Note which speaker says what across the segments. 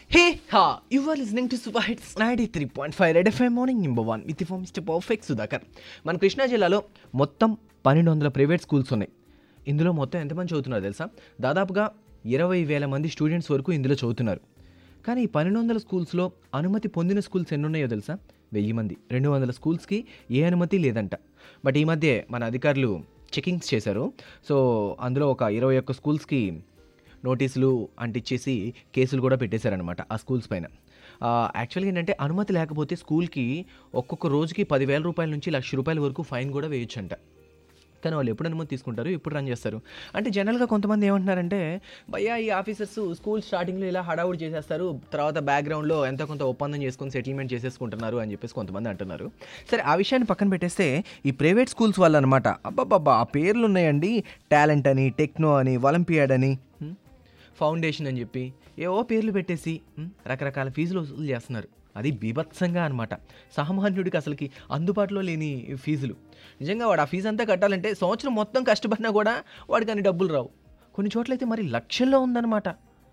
Speaker 1: Hey ha! You are listening to Super Hits 93.5 Red FM Morning Number 1 with the Mr. Perfect Sudhakar. మన కృష్ణా జిల్లాలో మొత్తం పన్నెండు వందల private schools ఉన్నాయి ఇందులో మొత్తం ఎంతమంది చదువుతున్నారు తెలుసా దాదాపుగా ఇరవై వేల మంది స్టూడెంట్స్ వరకు ఇందులో చదువుతున్నారు కానీ ఈ పన్నెండు వందల స్కూల్స్లో అనుమతి పొందిన స్కూల్స్ ఎన్ని ఉన్నాయో తెలుసా వెయ్యి మంది రెండు వందల స్కూల్స్కి ఏ అనుమతి లేదంట బట్ ఈ మధ్య మన అధికారులు చెకింగ్స్ చేశారు సో అందులో ఒక ఇరవై ఒక్క స్కూల్స్కి నోటీసులు అంటించేసి కేసులు కూడా పెట్టేశారనమాట ఆ స్కూల్స్ పైన యాక్చువల్గా ఏంటంటే అనుమతి లేకపోతే స్కూల్కి ఒక్కొక్క రోజుకి పదివేల రూపాయల నుంచి లక్ష రూపాయల వరకు ఫైన్ కూడా వేయొచ్చంట కానీ వాళ్ళు ఎప్పుడు అనుమతి తీసుకుంటారు ఎప్పుడు రన్ చేస్తారు అంటే జనరల్గా కొంతమంది ఏమంటున్నారంటే భయ్యా ఈ ఆఫీసర్స్ స్కూల్ స్టార్టింగ్లో ఇలా హడావుడి చేసేస్తారు తర్వాత బ్యాక్గ్రౌండ్లో ఎంత కొంత ఒప్పందం చేసుకొని సెటిల్మెంట్ చేసేసుకుంటున్నారు అని చెప్పేసి కొంతమంది అంటున్నారు సరే ఆ విషయాన్ని పక్కన పెట్టేస్తే ఈ ప్రైవేట్ స్కూల్స్ వాళ్ళు అనమాట అబ్బాబ్బా ఆ పేర్లు ఉన్నాయండి టాలెంట్ అని టెక్నో అని ఒలింపియాడ్ అని హ్మ్, ఫౌండేషన్ అని చెప్పి ఏవో పేర్లు పెట్టేసి హ్మ్, రకరకాల ఫీజులు వసూలు చేస్తున్నారు అది బీభత్సంగా అనమాట సామాన్యుడికి అసలుకి అందుబాటులో లేని ఫీజులు నిజంగా వాడు ఆ ఫీజు అంతా కట్టాలంటే సంవత్సరం మొత్తం కష్టపడినా కూడా వాడికి అన్ని డబ్బులు రావు కొన్ని చోట్లయితే మరి లక్షల్లో ఉందన్నమాట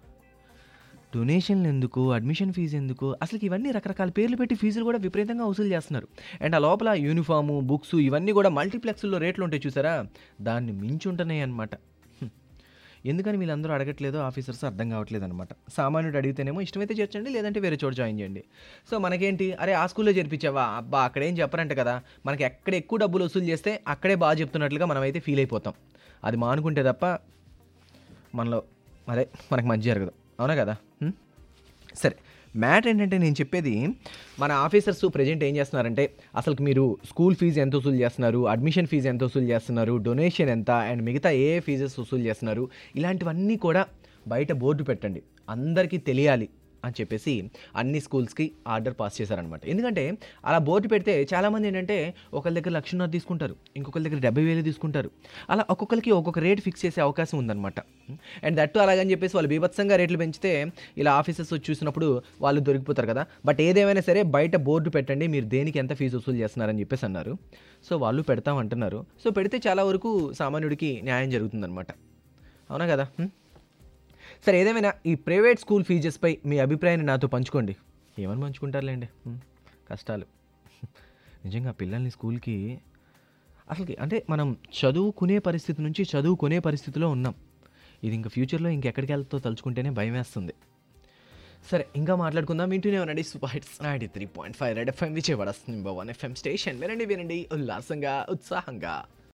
Speaker 1: డొనేషన్లు ఎందుకు అడ్మిషన్ ఫీజు ఎందుకు అసలు ఇవన్నీ రకరకాల పేర్లు పెట్టి ఫీజులు కూడా విపరీతంగా వసూలు చేస్తున్నారు అండ్ ఆ లోపల యూనిఫాము బుక్స్ ఇవన్నీ కూడా మల్టీప్లెక్స్లో రేట్లు ఉంటాయి చూసారా దాన్ని మించి ఉంటున్నాయి అనమాట ఎందుకని వీళ్ళందరూ అడగట్లేదో ఆఫీసర్స్ అర్థం కావట్లేదు అనమాట సామాన్యుడు అడిగితేనేమో ఇష్టమైతే చేర్చండి లేదంటే వేరే చోట జాయిన్ చేయండి సో మనకేంటి అరే ఆ స్కూల్లో చేర్పించావా అబ్బా అక్కడేం చెప్పరంట కదా మనకి ఎక్కడ ఎక్కువ డబ్బులు వసూలు చేస్తే అక్కడే బాగా చెప్తున్నట్లుగా మనమైతే ఫీల్ అయిపోతాం అది మానుకుంటే తప్ప మనలో అదే మనకు మంచి జరగదు అవునా కదా హ్మ్? సరే మ్యాటర్ ఏంటంటే నేను చెప్పేది మన ఆఫీసర్స్ ప్రజెంట్ ఏం చేస్తున్నారంటే అసలు మీరు స్కూల్ ఫీజు ఎంత వసూలు చేస్తున్నారు అడ్మిషన్ ఫీజు ఎంత వసూలు చేస్తున్నారు డొనేషన్ ఎంత అండ్ మిగతా ఏ ఏ ఫీజెస్ వసూలు చేస్తున్నారు ఇలాంటివన్నీ కూడా బయట బోర్డు పెట్టండి అందరికీ తెలియాలి అని చెప్పేసి అన్ని స్కూల్స్కి ఆర్డర్ పాస్ చేశారనమాట ఎందుకంటే అలా బోర్డు పెడితే చాలామంది ఏంటంటే ఒకరి దగ్గర లక్షన్నర తీసుకుంటారు ఇంకొకరి దగ్గర డెబ్బై వేలు తీసుకుంటారు అలా ఒక్కొక్కరికి ఒక్కొక్క రేట్ ఫిక్స్ చేసే అవకాశం ఉందన్నమాట అండ్ దట్టు అలాగని చెప్పేసి వాళ్ళు బీభత్సంగా రేట్లు పెంచితే ఇలా ఆఫీసర్స్ వచ్చి చూసినప్పుడు వాళ్ళు దొరికిపోతారు కదా బట్ ఏదేమైనా సరే బయట బోర్డు పెట్టండి మీరు దేనికి ఎంత ఫీజు వసూలు చేస్తున్నారని చెప్పేసి అన్నారు సో వాళ్ళు పెడతాం అంటున్నారు సో పెడితే చాలా వరకు సామాన్యుడికి న్యాయం జరుగుతుందన్నమాట అవునా కదా హ్మ్? సరే ఏదేమైనా ఈ ప్రైవేట్ స్కూల్ ఫీజెస్పై మీ అభిప్రాయాన్ని నాతో పంచుకోండి ఏమని పంచుకుంటారులేండి హ్మ్, కష్టాలు నిజంగా పిల్లల్ని స్కూల్కి అసలుకి అంటే మనం చదువుకునే పరిస్థితి నుంచి చదువుకునే పరిస్థితిలో ఉన్నాం ఇది ఇంకా ఫ్యూచర్లో ఇంకెక్కడికి వెళ్తో తలుచుకుంటేనే భయం వేస్తుంది సరే ఇంకా మాట్లాడుకుందాం వింటూనే ఉండండి super hits ninety three point five red FM Vijayawada one FM station వినండి వినండి ఉల్లాసంగా ఉత్సాహంగా